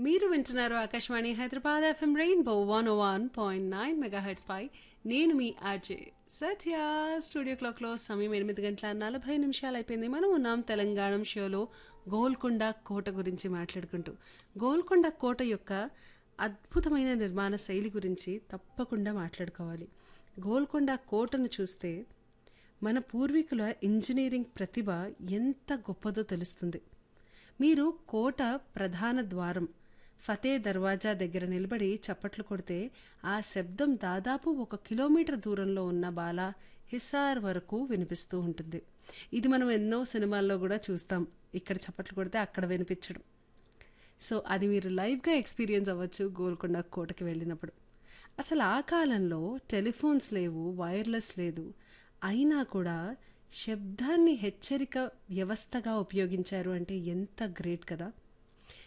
మీరు వింటున్నారు Akashvani Hyderabad FM rainbow one O one point nine megahertz పై నేను మీ ఆర్జే సత్య స్టూడియో క్లాక్లో సమయం ఎనిమిది గంటల నలభై నిమిషాలు అయిపోయింది మనం ఉన్నాం తెలంగాణ షోలో గోల్కొండ కోట గురించి మాట్లాడుకుంటూ గోల్కొండ కోట యొక్క అద్భుతమైన నిర్మాణ శైలి గురించి తప్పకుండా మాట్లాడుకోవాలి గోల్కొండ కోటను చూస్తే మన పూర్వీకుల ఇంజనీరింగ్ ప్రతిభ ఎంత గొప్పదో తెలుస్తుంది మీరు కోట ప్రధాన ద్వారం ఫతే దర్వాజా దగ్గర నిలబడి చప్పట్లు కొడితే ఆ శబ్దం దాదాపు ఒక కిలోమీటర్ దూరంలో ఉన్న బాలా హిసార్ వరకు వినిపిస్తూ ఉంటుంది ఇది మనం ఎన్నో సినిమాల్లో కూడా చూస్తాం ఇక్కడ చప్పట్లు కొడితే అక్కడ వినిపించడం సో అది మీరు లైవ్గా ఎక్స్పీరియన్స్ అవ్వచ్చు గోల్కొండ కోటకి వెళ్ళినప్పుడు అసలు ఆ కాలంలో టెలిఫోన్స్ లేవు వైర్లెస్ లేదు అయినా కూడా శబ్దాన్ని హెచ్చరిక వ్యవస్థగా ఉపయోగించారు అంటే ఎంత గ్రేట్ కదా